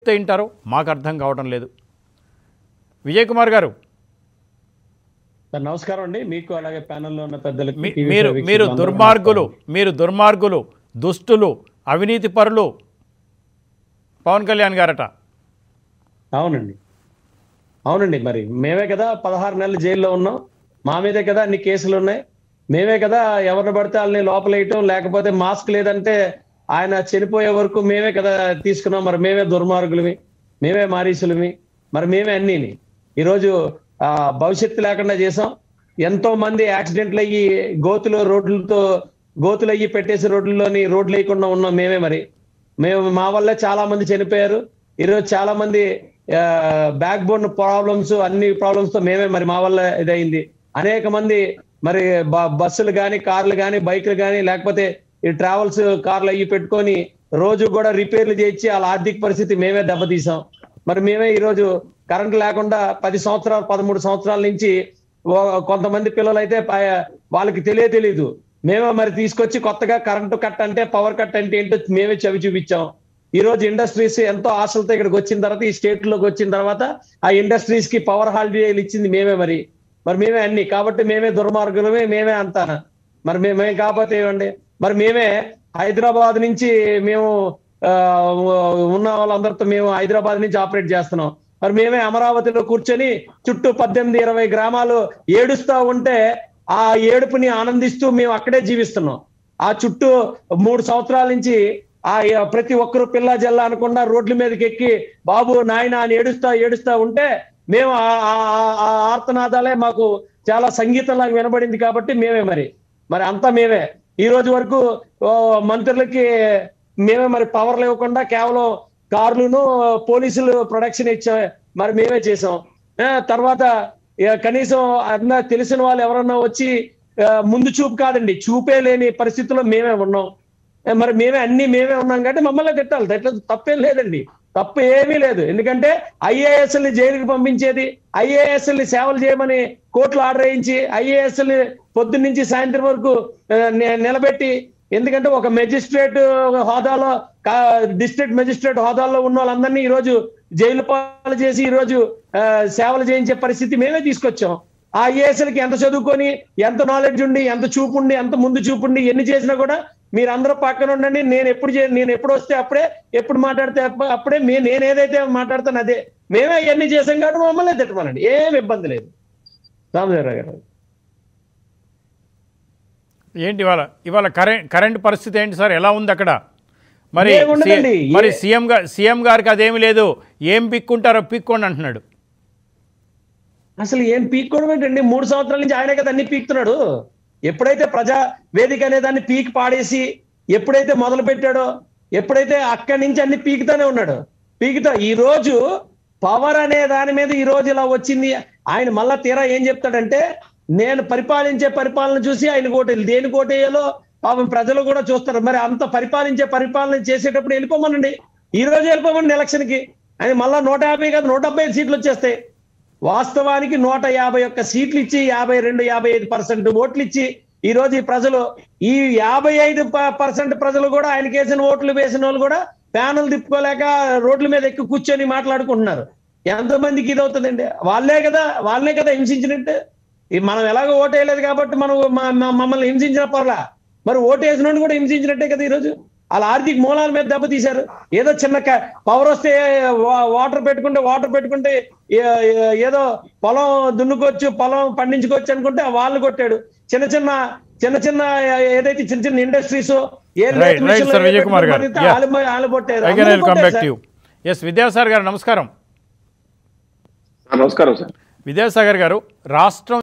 చెప్తే వింటారో మాకు అర్థం కావడం లేదు విజయ్ కుమార్ గారు సార్ నమస్కారం అండి మీకు అలాగే ప్యానెల్లో ఉన్న పెద్దలకి మీ- టీవీ మీరు వీక్షకులు మీరు అందరికీ దుర్మార్గులు మీరు దుర్మార్గులు దుష్టులు అవినీతి పరులు పవన్ కళ్యాణ్ గారట అవునండి అవునండి మరి మేమే కదా పదహారు నెలలు జైల్లో ఉన్నాం మా మీదే కదా అన్ని కేసులు ఉన్నాయి మేమే కదా ఎవరిని పడితే వాళ్ళని లోపలేయటం లేకపోతే మాస్క్ లేదంటే ఆయన చనిపోయే వరకు మేమే కదా తీసుకున్నాం మరి మేమే దుర్మార్గులమి మేమే మారీసులమి మరి మేమే అన్నీని ఈరోజు ఆ భవిష్యత్తు లేకుండా చేసాం ఎంతో మంది యాక్సిడెంట్లు అయ్యి గోతులు రోడ్లతో గోతులు అయ్యి పెట్టేసి రోడ్లలోని రోడ్లు వేయకుండా ఉన్నాం మేమే మరి మేము మా వల్లే చాలా మంది చనిపోయారు ఈరోజు చాలా మంది బ్యాక్ బోన్ ప్రాబ్లమ్స్ అన్ని ప్రాబ్లమ్స్ తో మేమే మరి మా వల్ల ఇదైంది అనేక మంది మరి బ- బస్సులు కానీ కార్లు కానీ బైక్లు కానీ లేకపోతే ఈ ట్రావెల్స్ కార్లు అయ్యి పెట్టుకొని రోజు కూడా రిపేర్లు చేయించి వాళ్ళ ఆర్థిక పరిస్థితి మేమే దెబ్బతీసాం మరి మేమే ఈరోజు కరెంట్ లేకుండా పది సంవత్సరాలు పదమూడు సంవత్సరాల నుంచి ఓ- కొంతమంది పిల్లలు అయితే ప- వాళ్ళకి తెలియ తెలీదు మేమే మరి తీసుకొచ్చి కొత్తగా కరెంటు కట్ అంటే పవర్ కట్ అంటే ఏంటో మేమే చవి చూపించాం ఈ రోజు ఇండస్ట్రీస్ ఎంతో ఆశలతో ఇక్కడికి వచ్చిన తర్వాత ఈ స్టేట్ లోకి వచ్చిన తర్వాత ఆ ఇండస్ట్రీస్ కి పవర్ హాలిడేలు ఇచ్చింది మేమే మరి మరి మేమే అన్ని కాబట్టి మేమే దుర్మార్గులమే మేమే అంతాన మరి మేము మేము కాకపోతే ఏమండి మరి మేమే హైదరాబాద్ నుంచి మేము ఆ, ఉన్న వాళ్ళందరితో మేము హైదరాబాద్ నుంచి ఆపరేట్ చేస్తున్నాం మరి మేమే అమరావతిలో కూర్చొని చుట్టూ పద్దెనిమిది ఇరవై గ్రామాలు ఏడుస్తా ఉంటే ఆ ఏడుపుని ఆనందిస్తూ మేము అక్కడే జీవిస్తున్నాం ఆ చుట్టూ మూడు సంవత్సరాల నుంచి ఆ య- ప్రతి ఒక్కరు పిల్ల జల్ల అనకుండా రోడ్ల మీదకి ఎక్కి బాబు నాయన అని ఏడుస్తా ఏడుస్తా ఉంటే మేము ఆ- ఆ- ఆ- ఆ ఆర్తనాదాలే మాకు చాలా సంగీతంలాగా వినబడింది కాబట్టి మేమే మరి మరి అంతా మేమే ఈ రోజు వరకు ఓ, మంత్రులకి మేమే మరి పవర్లు ఇవ్వకుండా కేవలం కార్లును పోలీసులు ప్రొడక్షన్ ఇచ్చా మరి మేమే చేసాం ఆ, తర్వాత ఇక కనీసం అన్న తెలిసిన వాళ్ళు ఎవరన్నా వచ్చి ఆ, ముందు చూపు కాదండి చూపే లేని పరిస్థితుల్లో మేమే ఉన్నాం ఏ, మరి మేమే అన్ని మేమే ఉన్నాం కాబట్టి మమ్మల్ని తిట్టాలి తిట్ట తప్పేం లేదండి తప్పు ఏమీ లేదు ఎందుకంటే ఐఏఎస్ ని జైలుకి పంపించేది ఐఏఎస్ ని సేవలు చేయమని కోర్టులు ఆర్డర్ వేయించి ఐఏఎస్ ని పొద్దున్న నుంచి సాయంత్రం వరకు ఆ, ని- నిలబెట్టి ఎందుకంటే ఒక మెజిస్ట్రేట్ హోదాలో డిస్ట్రిక్ట్ మెజిస్ట్రేట్ హోదాలో ఉన్న వాళ్ళందరినీ ఈ రోజు జైలు పాలు చేసి ఈ రోజు ఆ, సేవలు చేయించే పరిస్థితి మేమే తీసుకొచ్చాం ఆ ఐఏఎస్లకి ఎంత చదువుకొని ఎంత నాలెడ్జ్ ఉండి ఎంత చూపు ఉండి ఎంత ముందు చూపు ఉండి ఎన్ని చేసినా కూడా మీరు అందరూ పక్కన ఉండండి నేను ఎప్పుడు చే- నేను ఎప్పుడు వస్తే అప్పుడే ఎప్పుడు మాట్లాడితే అప్ప- అప్పుడే మే నేను ఏదైతే మాట్లాడతాను అదే మేమే ఇవన్నీ చేసాం కాబట్టి మమ్మల్ని తిట్టమనండి ఏం ఇబ్బంది లేదు రామదేవరావు గారు ఏంటి ఇవాళ ఇవాళ కరెంట్ కరెంట్ పరిస్థితి ఏంటి సార్ ఎలా ఉంది అక్కడ మరి ఏముండదండి, సి- మరి ఏ- సీఎం గా సీఎం గారికి అదేమి లేదు ఏం పిక్కుంటారో పిక్కోండి అంటున్నాడు అసలు ఏం పీక్కోవడం ఏంటండి మూడు సంవత్సరాల నుంచి ఆయనే కదా అన్ని పీకుతున్నాడు ఎప్పుడైతే ప్రజా వేదిక అనే దాన్ని పీక్ పాడేసి ఎప్పుడైతే మొదలు పెట్టాడో ఎప్పుడైతే అక్కడి నుంచి అన్ని పీకుతానే ఉన్నాడు పీకుతా ఈ రోజు పవర్ అనే దాని మీద ఈ రోజు ఇలా వచ్చింది ఆయన మళ్ళా తీరా ఏం చెప్తాడంటే నేను పరిపాలించే పరిపాలన చూసి ఆయన కోటేయాలి దేని కోటేయాలో పాపం ప్రజలు కూడా చూస్తారు మరి అంత పరిపాలించే పరిపాలన చేసేటప్పుడు వెళ్ళిపోమనండి ఈ రోజు వెళ్ళిపోమనండి ఎలక్షన్ కి ఆయన మళ్ళా నూట యాభై కాదు నూట డెబ్బై ఐదు సీట్లు వచ్చేస్తాయి వాస్తవానికి నూట యాభై ఒక్క సీట్లు ఇచ్చి యాభై రెండు యాభై ఐదు పర్సెంట్ ఓట్లు ఇచ్చి ఈ రోజు ఈ ప్రజలు ఈ యాభై ఐదు పర్సెంట్ ప్రజలు కూడా ఆయనకి వేసిన ఓట్లు వేసిన వాళ్ళు కూడా ప్యానల్ తిప్పుకోలేక రోడ్ల మీద ఎక్కి కూర్చొని మాట్లాడుకుంటున్నారు ఎంతమందికి ఇది అవుతుందండి వాళ్ళే కదా వాళ్ళే కదా హింసించినట్టు ఈ మనం ఎలాగో ఓటు వేయలేదు కాబట్టి మనం మ- మ- మమ్మల్ని హింసించిన పర్లా మరి ఓటు వేసిన కూడా హింసించినట్టే కదా ఈరోజు వాళ్ళ ఆర్థిక మూలాల మీద దెబ్బతీశారు ఏదో చిన్న పవర్ వస్తే వా- వాటర్ పెట్టుకుంటే వాటర్ పెట్టుకుంటే ఏ- ఏ- ఏదో పొలం దున్నుకోవచ్చు పొలం పండించుకోవచ్చు అనుకుంటే వాళ్ళు కొట్టాడు చిన్న చిన్న చిన్న చిన్న ఏదైతే చిన్న చిన్న ఇండస్ట్రీస్ ఏ right right sir Vijay Kumar garu వాళ్ళు కొట్టారు అగైన్ ఐ అందరూ కమ్ కొట్టారు బ్యాక్ టు సార్. యూ ఎస్ విద్యాసాగర్ గారు నమస్కారం నమస్కారం సార్ విద్యాసాగర్ గారు రాష్ట్రం